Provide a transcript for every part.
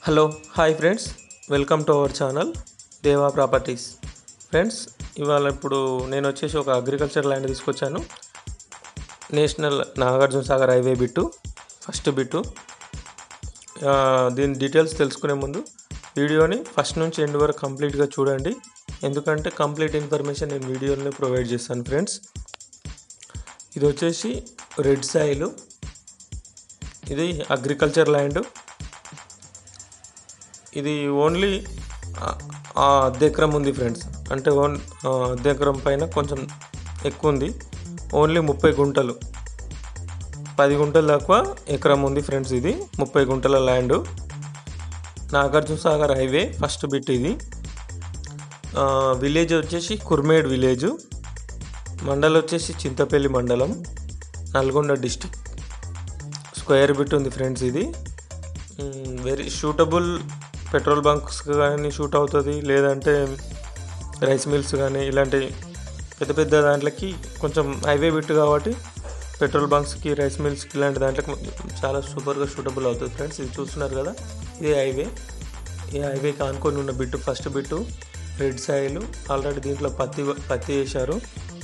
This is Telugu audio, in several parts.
hello hi friends welcome to our channel Deva properties friends ఇవాళ ఇప్పుడు నేను వచ్చేసి ఒక అగ్రికల్చర్ ల్యాండ్ తీసుకొచ్చాను national Nagarjuna Sagar highway bit first bit ఆ, దీని డీటెయిల్స్ తెలుసుకునే ముందు వీడియోని ఫస్ట్ నుంచి ఎండ్ వరకు కంప్లీట్గా చూడండి ఎందుకంటే కంప్లీట్ ఇన్ఫర్మేషన్ నేను వీడియోని ప్రొవైడ్ చేస్తాను ఫ్రెండ్స్ ఇది వచ్చేసి రెడ్ సాయిల్ ఇది అగ్రికల్చర్ ల్యాండ్ ఇది ఓన్లీ ఆ- ఆ అర్ధ ఎకరం ఉంది ఫ్రెండ్స్ అంటే ఓన్ ఆ, అర్ధ ఎకరం పైన కొంచెం ఎక్కువ ఉంది ఓన్లీ ముప్పై గుంటలు పది గుంటల దాకా ఎకరం ఉంది ఫ్రెండ్స్ ఇది ముప్పై గుంటల land Nagarjuna Sagar highway first bit ఇది ఆ, విలేజ్ వచ్చేసి కుర్మేడ్ విలేజ్ మండలం వచ్చేసి చింతపల్లి మండలం నల్గొండ డిస్టిక్ స్క్వేర్ బిట్ ఉంది ఫ్రెండ్స్ ఇది వెరీ షూటబుల్ పెట్రోల్ బంక్స్ కానీ షూట్ అవుతుంది లేదంటే రైస్ మిల్స్ కానీ ఇలాంటి పెద్ద పెద్ద దాంట్లకి కొంచెం హైవే బిట్ కాబట్టి పెట్రోల్ బంక్స్కి రైస్ మిల్స్కి ఇలాంటి దాంట్లకి చాలా సూపర్గా షూటబుల్ అవుతుంది ఫ్రెండ్స్ ఇది చూస్తున్నారు కదా ఇది హైవే ఈ హైవేకి ఆనుకొని ఉన్న bit first bit red soil already దీంట్లో పత్తి పత్తి వేశారు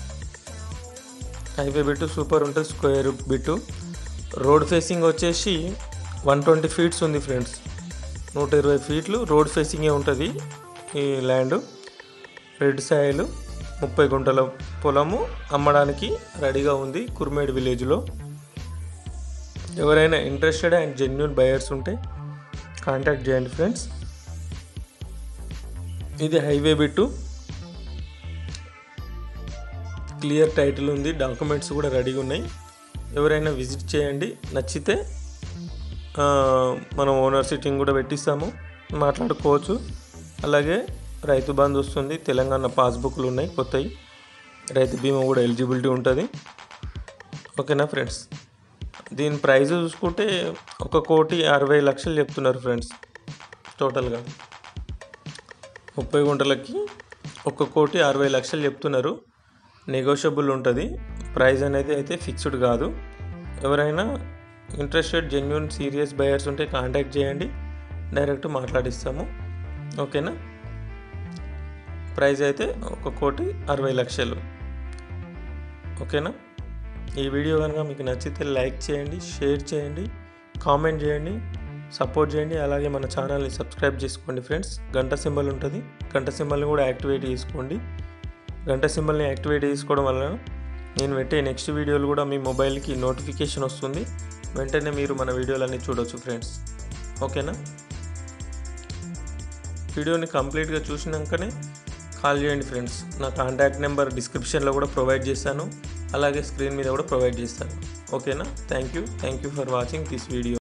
హైవే బిట్టు సూపర్ ఉంటుంది స్క్వేర్ బిట్టు రోడ్ ఫేసింగ్ వచ్చేసి వన్ ట్వంటీ ఫీట్స్ ఉంది ఫ్రెండ్స్ నూట ఇరవై ఫీట్లు రోడ్ ఫేసింగే ఉంటుంది ఈ ల్యాండ్ రెడ్ సాయిల్ ముప్పై గుంటల పొలము అమ్మడానికి రెడీగా ఉంది కుర్మేడ్ విలేజ్లో ఎవరైనా ఇంట్రెస్టెడ్ అండ్ జెన్యున్ బయర్స్ ఉంటే కాంటాక్ట్ చేయండి ఫ్రెండ్స్ ఇది హైవే బిట్టు క్లియర్ టైటిల్ ఉంది డాక్యుమెంట్స్ కూడా రెడీగా ఉన్నాయి ఎవరైనా విజిట్ చేయండి నచ్చితే ఆ, మనం ఓనర్ సిట్టింగ్ కూడా పెట్టిస్తాము మాట్లాడుకోవచ్చు అలాగే రైతు బంధు వస్తుంది తెలంగాణ పాస్బుక్లు ఉన్నాయి కొత్తవి రైతు బీమా కూడా ఎలిజిబిలిటీ ఉంటుంది ఓకేనా ఫ్రెండ్స్ దీని ప్రైస్ చూసుకుంటే ఒక కోటి అరవై లక్షలు చెప్తున్నారు ఫ్రెండ్స్ టోటల్గా ముప్పై గుంటలకి ఒక కోటి అరవై లక్షలు చెప్తున్నారు నెగోషియబుల్ ఉంటుంది ప్రైస్ అనేది అయితే ఫిక్స్డ్ కాదు ఎవరైనా ఇంట్రెస్టెడ్ జెన్యున్ సీరియస్ బయర్స్ ఉంటే కాంటాక్ట్ చేయండి డైరెక్ట్ మాట్లాడిస్తాము ఓకేనా ప్రైస్ అయితే ఒక కోటి అరవై లక్షలు ఓకేనా ఈ వీడియో కనుక మీకు నచ్చితే లైక్ చేయండి షేర్ చేయండి కామెంట్ చేయండి సపోర్ట్ చేయండి అలాగే మన ఛానల్ని సబ్స్క్రైబ్ చేసుకోండి ఫ్రెండ్స్ గంట సింబల్ ఉంటుంది గంట సింబల్ని కూడా యాక్టివేట్ చేసుకోండి గంట సింబల్ని యాక్టివేట్ చేసుకోవడం వలన నేను పెట్టే నెక్స్ట్ వీడియోలు కూడా మీ మొబైల్కి నోటిఫికేషన్ వస్తుంది వెంటనే మీరు మన వీడియోలన్నీ చూడొచ్చు ఫ్రెండ్స్ ఓకేనా వీడియోని కంప్లీట్గా చూసినాకనే కాల్ చేయండి ఫ్రెండ్స్ నా కాంటాక్ట్ నెంబర్ డిస్క్రిప్షన్లో కూడా ప్రొవైడ్ చేస్తాను అలాగే స్క్రీన్ మీద కూడా ప్రొవైడ్ చేస్తాను ఓకేనా thank you thank you for watching this video